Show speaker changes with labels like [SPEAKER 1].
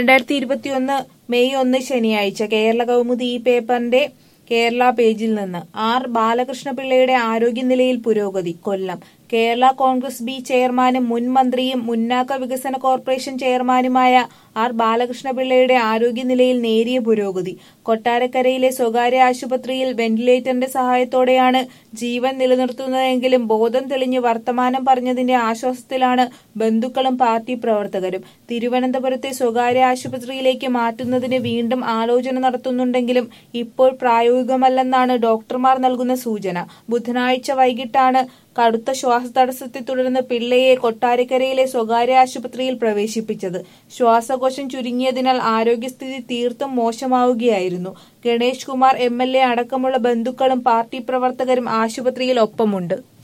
[SPEAKER 1] രണ്ടായിരത്തി ഇരുപത്തിയൊന്ന് മെയ് ഒന്ന് ശനിയാഴ്ച കേരള കൗമുദി ഈ പേപ്പറിന്റെ കേരള പേജിൽ നിന്ന് ആർ ബാലകൃഷ്ണപിള്ളയുടെ ആരോഗ്യനിലയിൽ പുരോഗതി കൊല്ലം കേരള കോൺഗ്രസ് ബി ചെയർമാനും മുൻ മന്ത്രിയും മുന്നാക്ക വികസന കോർപ്പറേഷൻ ചെയർമാനുമായ ആർ ബാലകൃഷ്ണപിള്ളയുടെ ആരോഗ്യനിലയിൽ നേരിയ പുരോഗതി കൊട്ടാരക്കരയിലെ സ്വകാര്യ ആശുപത്രിയിൽ വെന്റിലേറ്ററിന്റെ സഹായത്തോടെയാണ് ജീവൻ നിലനിർത്തുന്നതെങ്കിലും ബോധം തെളിഞ്ഞ് വർത്തമാനം പറഞ്ഞതിന്റെ ആശ്വാസത്തിലാണ് ബന്ധുക്കളും പാർട്ടി പ്രവർത്തകരും തിരുവനന്തപുരത്തെ സ്വകാര്യ ആശുപത്രിയിലേക്ക് മാറ്റുന്നതിന് വീണ്ടും ആലോചന നടത്തുന്നുണ്ടെങ്കിലും ഇപ്പോൾ പ്രായോഗികമല്ലെന്നാണ് ഡോക്ടർമാർ നൽകുന്ന സൂചന ബുധനാഴ്ച വൈകിട്ടാണ് കടുത്ത ശ്വാസതടസ്സത്തെ തുടർന്ന് പിള്ളയെ കൊട്ടാരക്കരയിലെ സ്വകാര്യ ആശുപത്രിയിൽ പ്രവേശിപ്പിച്ചത് ശ്വാസകോശം ചുരുങ്ങിയതിനാൽ ആരോഗ്യസ്ഥിതി തീർത്തും മോശമാവുകയായിരുന്നു Ganesh Kumar M L A അടക്കമുള്ള ബന്ധുക്കളും പാർട്ടി പ്രവർത്തകരും ആശുപത്രിയിൽ ഒപ്പമുണ്ട്